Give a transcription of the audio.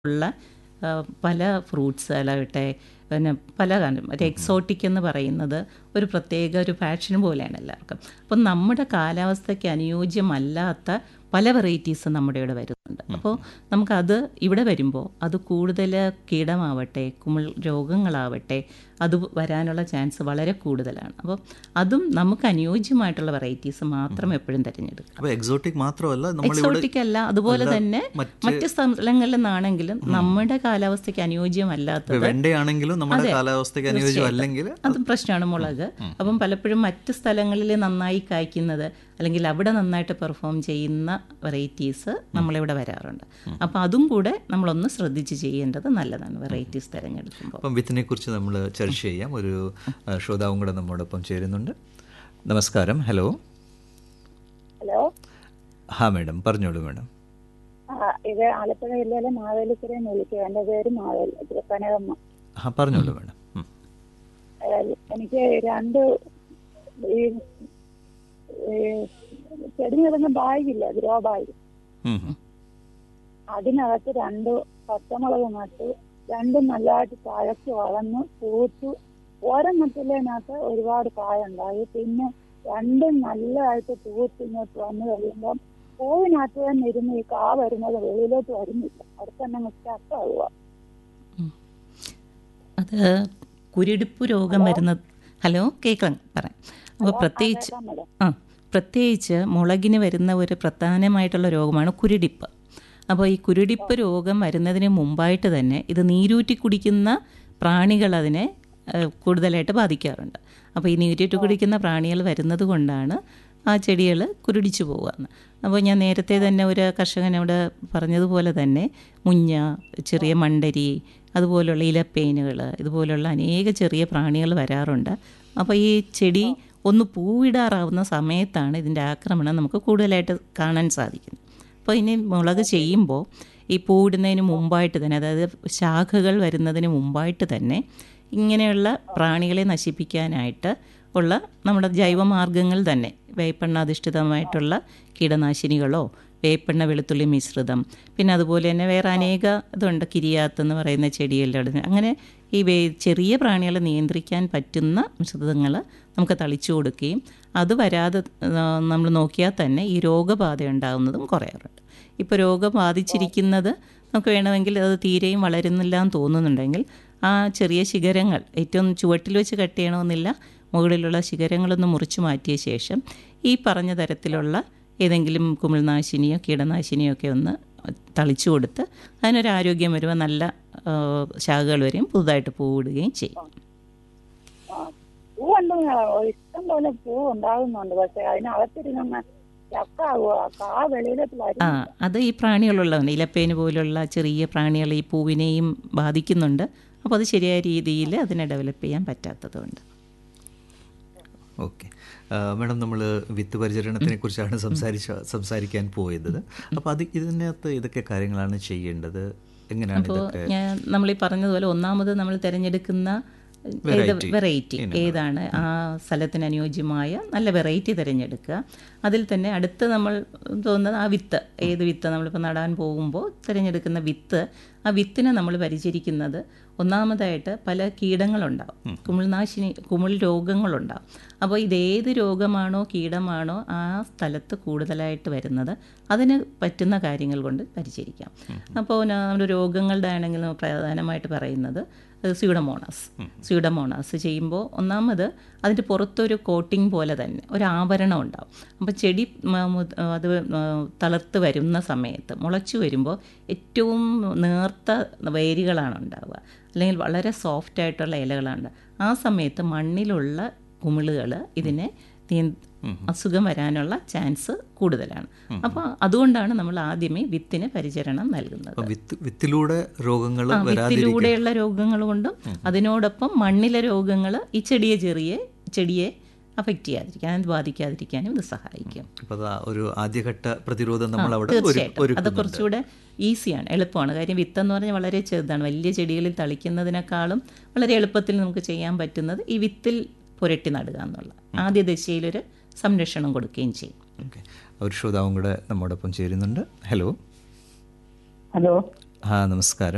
ഉള്ള ആ, പല ഫ്രൂട്ട്സുകളാകട്ടെ പിന്നെ പല കാര്യം ഒരു എക്സോട്ടിക് എന്ന് പറയുന്നത് ഒരു പ്രത്യേക ഒരു ഫാഷൻ പോലെയാണ് എല്ലാവർക്കും അപ്പം നമ്മുടെ കാലാവസ്ഥയ്ക്ക് അനുയോജ്യമല്ലാത്ത പല വെറൈറ്റീസും നമ്മുടെ ഇവിടെ വരുന്നുണ്ട് അപ്പോൾ നമുക്കത് ഇവിടെ വരുമ്പോൾ അത് കൂടുതൽ കീടമാവട്ടെ കുമിൾ രോഗങ്ങളാവട്ടെ അത് വരാനുള്ള ചാൻസ് വളരെ കൂടുതലാണ് അപ്പോൾ അതും നമുക്ക് അനുയോജ്യമായിട്ടുള്ള വെറൈറ്റീസ് മാത്രം എപ്പോഴും തിരഞ്ഞെടുക്കുക അപ്പോൾ എക്സോട്ടിക് മാത്രമല്ല നമ്മളിവിടെ എക്സോട്ടിക് അല്ല അതുപോലെ അല്ല, തന്നെ മറ്റ് മറ്റ് സ്ഥലങ്ങളിൽ നിന്നാണെങ്കിലും നമ്മുടെ കാലാവസ്ഥയ്ക്ക് അനുയോജ്യമല്ലാത്തത് വെണ്ടയാണെങ്കിലും നമ്മുടെ കാലാവസ്ഥയ്ക്ക് അനുയോജ്യം അല്ലെങ്കിൽ അത് പ്രശ്നമാണ് മുളക് അപ്പം പലപ്പോഴും മറ്റ് സ്ഥലങ്ങളിൽ നന്നായി കായ്ക്കുന്നത് അല്ലെങ്കിൽ അവിടെ നന്നായിട്ട് പെർഫോം ചെയ്യുന്ന വെറൈറ്റീസ് നമ്മളിവിടെ വരാറുണ്ട് അപ്പം അതും കൂടെ നമ്മളൊന്ന് ശ്രദ്ധിച്ച് ചെയ്യേണ്ടത് നല്ലതാണ് വെറൈറ്റീസ് തിരഞ്ഞെടുക്കുമ്പോൾ അപ്പം വിത്തിനെ കുറിച്ച് നമ്മൾ ചർച്ച ചെയ്യാം ഒരു ആ, ശ്രോതാവും കൂടെ നമ്മോടൊപ്പം ചേരുന്നുണ്ട് നമസ്കാരം ഹലോ ഹലോ ഹാ മാഡം പറഞ്ഞോളൂ മാഡം ആ ഇത് ആലപ്പുഴ ജില്ലയിലെ മാവേലിക്കരയിൽ നിന്ന് വിളിക്കുക എൻ്റെ പേര് മാവേലി തിരുപ്പനകമ്മ ഹാ പറഞ്ഞോളൂ മാഡം ഉം. ഏഹ് എനിക്ക് രണ്ട് ഈ ഈ ചെടി നിറഞ്ഞ ബാഗില്ല ഗ്രോ ബാഗ് ഉം, ഉം. അതിനകത്ത് രണ്ട് പച്ചമുളക് നട്ടു രണ്ടും നല്ലതായിട്ട് തഴച്ച് വളർന്ന് പൂത്തു ഒരെണ്ണത്തിലതിനകത്ത് ഒരുപാട് കായുണ്ടായി പിന്നെ രണ്ടും നല്ലതായിട്ട് പൂത്ത് ഇങ്ങോട്ട് വന്നു കഴിയുമ്പം പൂവിനകത്ത് തന്നെ ഇരുന്ന് ഈ കാ വരുന്നത് വെളിയിലോട്ട് വരുന്നില്ല അവിടെ തന്നെ സ്റ്റക്കാവുക അത് കുരുടിപ്പ് രോഗം വരുന്ന ഹലോ കേൾക്കാം പറയാം അപ്പോൾ പ്രത്യേകിച്ച് മേഡം ആ പ്രത്യേകിച്ച് മുളകിന് വരുന്ന ഒരു പ്രധാനമായിട്ടുള്ള രോഗമാണ് കുരുടിപ്പ് അപ്പോൾ ഈ കുരുടിപ്പ് രോഗം വരുന്നതിന് മുമ്പായിട്ട് തന്നെ ഇത് നീരൂറ്റി കുടിക്കുന്ന പ്രാണികൾ അതിനെ ഏഹ്, കൂടുതലായിട്ട് ബാധിക്കാറുണ്ട് അപ്പോൾ ഈ നീരൂറ്റി കുടിക്കുന്ന പ്രാണികൾ വരുന്നത് കൊണ്ടാണ് ആ ചെടികൾ കുരുടിച്ചു പോകുകയെന്ന് അപ്പോൾ ഞാൻ നേരത്തെ തന്നെ ഒരു കർഷകനോട് പറഞ്ഞതുപോലെ തന്നെ മുഞ്ഞ ചെറിയ മണ്ടരി അതുപോലുള്ള ഇലപ്പേനുകൾ ഇതുപോലുള്ള അനേക ചെറിയ പ്രാണികൾ വരാറുണ്ട് അപ്പോൾ ഈ ചെടി ഒന്ന് പൂവിടാറാവുന്ന സമയത്താണ് ഇതിൻ്റെ ആക്രമണം നമുക്ക് കൂടുതലായിട്ട് കാണാൻ സാധിക്കുന്നത് അപ്പോൾ ഇനി മുളക് ചെയ്യുമ്പോൾ ഈ പൂവിടുന്നതിന് മുമ്പായിട്ട് തന്നെ അതായത് ശാഖകൾ വരുന്നതിന് മുമ്പായിട്ട് തന്നെ ഇങ്ങനെയുള്ള പ്രാണികളെ നശിപ്പിക്കാനായിട്ട് ഉള്ള നമ്മുടെ ജൈവമാർഗ്ഗങ്ങൾ തന്നെ വേപ്പെണ്ണ അധിഷ്ഠിതമായിട്ടുള്ള കീടനാശിനികളോ വേപ്പെണ്ണ വെളുത്തുള്ളി മിശ്രിതം പിന്നെ അതുപോലെ തന്നെ വേറെ അനേക ഇതുണ്ട് കിരിയാത്ത് എന്ന് പറയുന്ന ചെടികളുടെ അങ്ങനെ ഈ വേ ചെറിയ പ്രാണികളെ നിയന്ത്രിക്കാൻ പറ്റുന്ന മിശ്രിതങ്ങൾ നമുക്ക് തളിച്ചു കൊടുക്കുകയും അത് വരാതെ നമ്മൾ നോക്കിയാൽ തന്നെ ഈ രോഗബാധ ഉണ്ടാകുന്നതും കുറയാറുണ്ട് ഇപ്പോൾ രോഗം ബാധിച്ചിരിക്കുന്നത് നമുക്ക് വേണമെങ്കിൽ അത് തീരെയും വളരുന്നില്ല എന്ന് തോന്നുന്നുണ്ടെങ്കിൽ ആ ചെറിയ ശിഖരങ്ങൾ ഏറ്റവും ചുവട്ടിൽ വെച്ച് കട്ട് ചെയ്യണമെന്നില്ല മുകളിലുള്ള ശിഖരങ്ങളൊന്ന് മുറിച്ചു മാറ്റിയ ശേഷം ഈ പറഞ്ഞ തരത്തിലുള്ള ഏതെങ്കിലും കുമിൾനാശിനിയോ കീടനാശിനിയോ ഒക്കെ ഒന്ന് തളിച്ചു കൊടുത്ത് അതിനൊരു ആരോഗ്യം വരുമ്പോൾ നല്ല ആ, ശാഖകൾ വരെയും പുതുതായിട്ട് പൂവിടുകയും ചെയ്യും പൂ ഉണ്ട് ഇഷ്ടം പോലെ പൂ ഉണ്ടാകുന്നുണ്ട് പക്ഷെ അതിനകത്തിരുന്ന ചക്കാവുക കാ വെളിയിലോട്ട് ആ വരും അത് ഈ പ്രാണികളുള്ളതാണ് ഇലപ്പേന് പോലുള്ള ചെറിയ പ്രാണികൾ ഈ പൂവിനെയും ബാധിക്കുന്നുണ്ട് അപ്പോൾ അത് ശരിയായ രീതിയിൽ അതിനെ ഡെവലപ്പ് ചെയ്യാൻ പറ്റാത്തതുകൊണ്ട് ഓക്കെ മാഡം നമ്മൾ വിത്ത് പരിചരണത്തിനെ കുറിച്ചാണ് സംസാരിച്ച സംസാരിക്കാൻ പോയത് അപ്പോൾ അത് ഇതിനകത്ത് ഇതൊക്കെ കാര്യങ്ങളാണ് ചെയ്യേണ്ടത് എങ്ങനെയാണ് അപ്പോൾ ഇതൊക്കെ ഞാൻ നമ്മൾ ഈ പറഞ്ഞതുപോലെ ഒന്നാമത് നമ്മൾ തിരഞ്ഞെടുക്കുന്ന Variety. വെറൈറ്റി ഏതാണ് ആ സ്ഥലത്തിന് അനുയോജ്യമായ നല്ല വെറൈറ്റി തിരഞ്ഞെടുക്കുക അതിൽ തന്നെ അടുത്ത് നമ്മൾ തോന്നുന്നത് ആ വിത്ത് ഏത് വിത്ത് നമ്മളിപ്പോൾ നടാൻ പോകുമ്പോൾ തിരഞ്ഞെടുക്കുന്ന വിത്ത് ആ വിത്തിനെ നമ്മൾ പരിചരിക്കുന്നത് ഒന്നാമതായിട്ട് പല കീടങ്ങളുണ്ടാവും കുമിൾനാശിനി കുമിൾ രോഗങ്ങളുണ്ടാവും അപ്പോൾ ഇതേത് രോഗമാണോ കീടമാണോ ആ സ്ഥലത്ത് കൂടുതലായിട്ട് വരുന്നത് അതിന് പറ്റുന്ന കാര്യങ്ങൾ കൊണ്ട് പരിചരിക്കാം അപ്പോൾ നമ്മുടെ രോഗങ്ങളുടെ ആണെങ്കിൽ നമ്മൾ പ്രധാനമായിട്ട് പറയുന്നത് സ്യൂഡമോണാസ് സ്യൂഡമോണാസ് ചെയ്യുമ്പോൾ ഒന്നാമത് അതിൻ്റെ പുറത്തൊരു കോട്ടിംഗ് പോലെ തന്നെ ഒരു ആവരണം ഉണ്ടാവും അപ്പോൾ ചെടി മ- മു- അത് തളർത്ത് വരുന്ന സമയത്ത് മുളച്ചു വരുമ്പോൾ ഏറ്റവും നേർത്ത വേരുകളാണ് ഉണ്ടാവുക അല്ലെങ്കിൽ വളരെ സോഫ്റ്റ് ആയിട്ടുള്ള ഇലകളാണ് ആ സമയത്ത് മണ്ണിലുള്ള കുമിളുകൾ ഇതിനെ നിയ- അസുഖം വരാനുള്ള ചാൻസ് കൂടുതലാണ് അപ്പോൾ അതുകൊണ്ടാണ് നമ്മൾ ആദ്യമേ വിത്തിന് പരിചരണം നൽകുന്നത് അപ്പോൾ വിത്ത് വിത്തിലൂടെ രോഗങ്ങൾ ആ, വരാതിരിക്കാൻ വിത്തിലൂടെയുള്ള രോഗങ്ങൾ കൊണ്ടും അതിനോടൊപ്പം മണ്ണിലെ രോഗങ്ങൾ ഈ ചെടിയെ ചെറിയ ചെടിയെ അഫക്റ്റ് ചെയ്യാതിരിക്കാൻ അത് ബാധിക്കാതിരിക്കാനും ഇത് സഹായിക്കും അപ്പോൾ അത് ആ ഒരു ആദ്യഘട്ട പ്രതിരോധം നമ്മൾ അവിടെ ഒരു തീർച്ചയായിട്ടും അത് ഒരുക്കുന്നുണ്ട് കുറച്ചുകൂടെ ഈസിയാണ് എളുപ്പമാണ് കാര്യം വിത്തെന്ന് പറഞ്ഞാൽ വളരെ ചെറുതാണ് വലിയ ചെടികളിൽ തളിക്കുന്നതിനേക്കാളും വളരെ എളുപ്പത്തിൽ നമുക്ക് ചെയ്യാൻ പറ്റുന്നത് ഈ വിത്തിൽ പുരട്ടി നടുക എന്നുള്ള ആദ്യ ദശയിലൊരു സംരക്ഷണം കൊടുക്കുകയും ചെയ്യും ഓക്കെ ഒരു ശ്രോതാവും കൂടെ നമ്മോടൊപ്പം ചേരുന്നുണ്ട് ഹലോ ഹലോ ആ നമസ്കാരം